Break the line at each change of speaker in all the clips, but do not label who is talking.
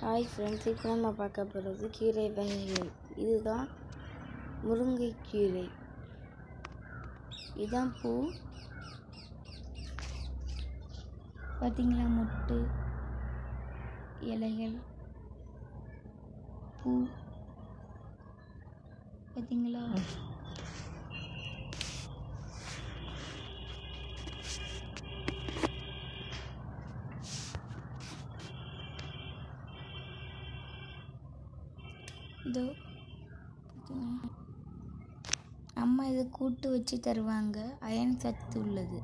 Hi friends இப்போ நம்ம பார்க்க போகிறது கீரை வகைகள் இதுதான் முருங்கைக்கீரை இதுதான் பூ பார்த்தீங்களா மொட்டு இலைகள் பூ பார்த்தீங்களா இதோ பார்த்தீங்களா? அம்மா இது கூட்டு வச்சு தருவாங்க அயன் சத்து உள்ளது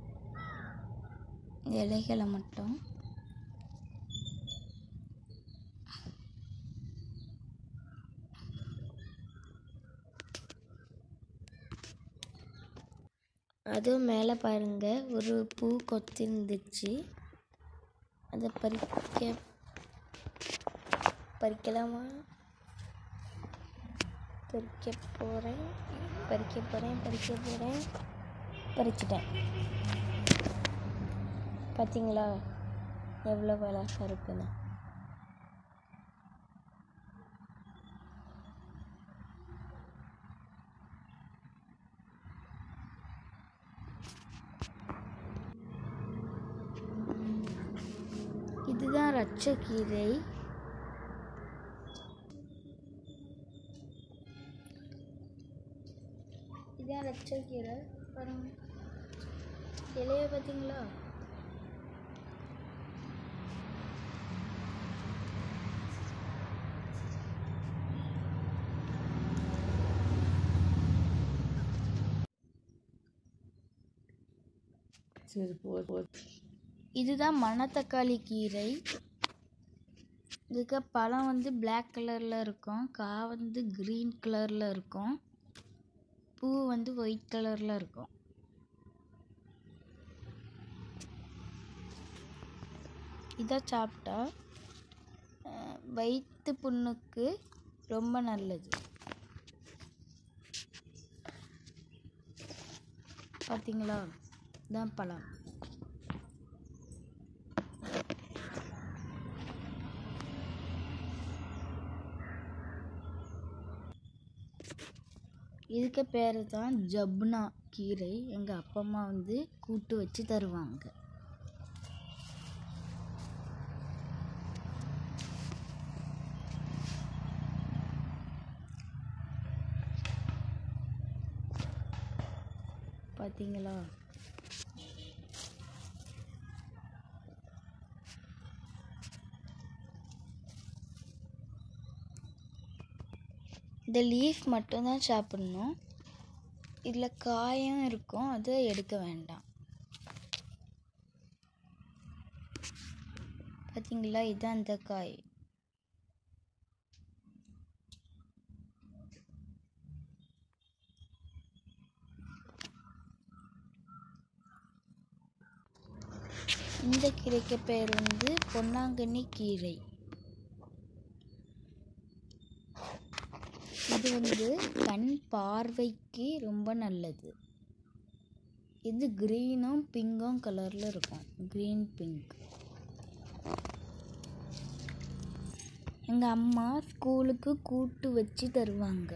இந்த இலைகளை மட்டும் அதுவும் மேலே பாருங்க ஒரு பூ கொத்திருந்துச்சு அதை பறிக்க பறிக்கலாமா பறிக்க போகிறேன் பறிக்க போகிறேன் பறிக்க போகிறேன் பறிச்சிட்டேன் பார்த்தீங்களா எவ்வளோ அழகாக இருக்குன்னு இதுதான் ரச்சக்கீரை இதான் ரச்சக்கீரை பாருங்க இலைய பார்த்தீங்களா
சரி போ போ
இதுதான் மணத்தக்காளி கீரை இதுக்கு பழம் வந்து Black கலரில் இருக்கும் கா வந்து க்ரீன் கலரில் இருக்கும் பூ வந்து ஒயிட் கலரில் இருக்கும் இதை சாப்பிட்டா அஹ், வயிற்று புண்ணுக்கு ரொம்ப நல்லது பார்த்தீங்களா இதான் பழம் இதுக்கு பேர் தான் ஜப்னா கீரை எங்கள் அப்பா அம்மா வந்து கூட்டு வச்சு தருவாங்க பார்த்தீங்களா இந்த லீஃப் மட்டும்தான் சாப்பிடணும் இதில் காயும் இருக்கும் அதை எடுக்க வேண்டாம் பார்த்தீங்களா இதுதான் அந்த காய் இந்த கீரைக்கு பேர் வந்து பொன்னாங்கண்ணி கீரை இது வந்து கண் பார்வைக்கு ரொம்ப நல்லது இது க்ரீனும் பிங்கும் கலரில் இருக்கும் க்ரீன் பிங்க் எங்கள் அம்மா ஸ்கூலுக்கு கூட்டு வச்சு தருவாங்க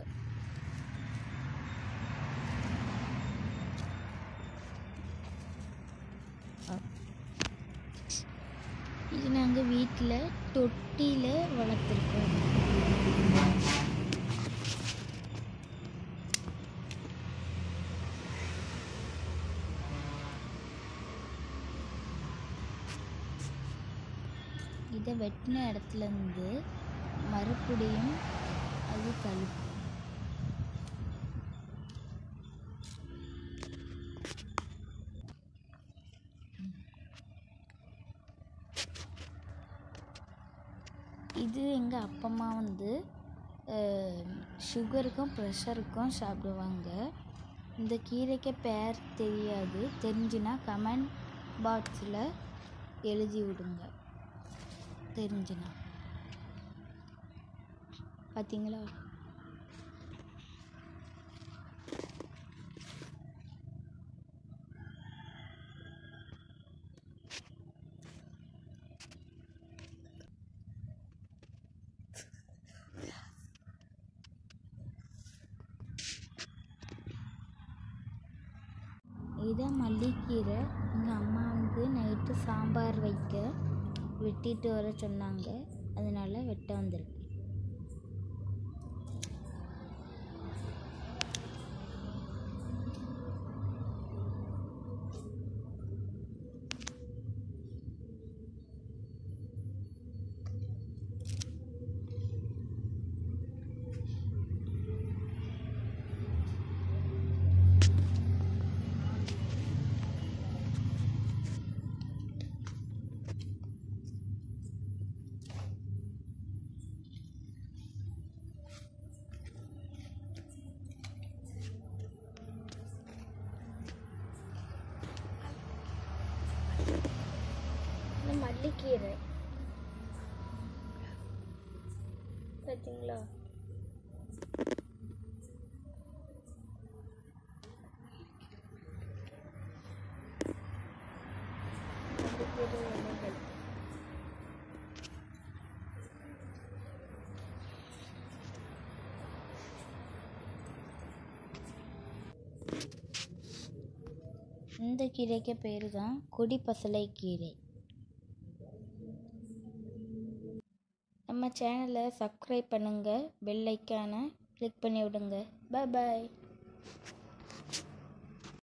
இது நாங்கள் வீட்டில் தொட்டியில் வளர்த்துருக்கோம் இதை வெட்டின இடத்துல இருந்து மறுபடியும் அது கழுப்பு இது எங்கள் அப்பா அம்மா வந்து சுகருக்கும் ப்ரெஷருக்கும் சாப்பிடுவாங்க இந்த கீரைக்கு பேர் தெரியாது தெரிஞ்சுன்னா கமெண்ட் பாக்ஸில் எழுதி விடுங்க தெரிஞ்சுனா பார்த்தீங்களா மல்லிக்கீரை எங்கள் அம்மா வந்து நைட்டு சாம்பார் வைக்க வெட்டிட்டு வர சொன்னாங்க அதனால வெட்ட வந்திருக்கு
இந்த மல்லிக்கீரை பார்த்தீங்களா மல்லிக்கீரை இலைகள்
இந்த கீரைக்கு பேர் தான் கொடிப்பசலை கீரை நம்ம சேனலை சப்ஸ்கிரைப் பண்ணுங்கள் பெல் ஐக்கானை கிளிக் பண்ணி விடுங்க பாய் பாய்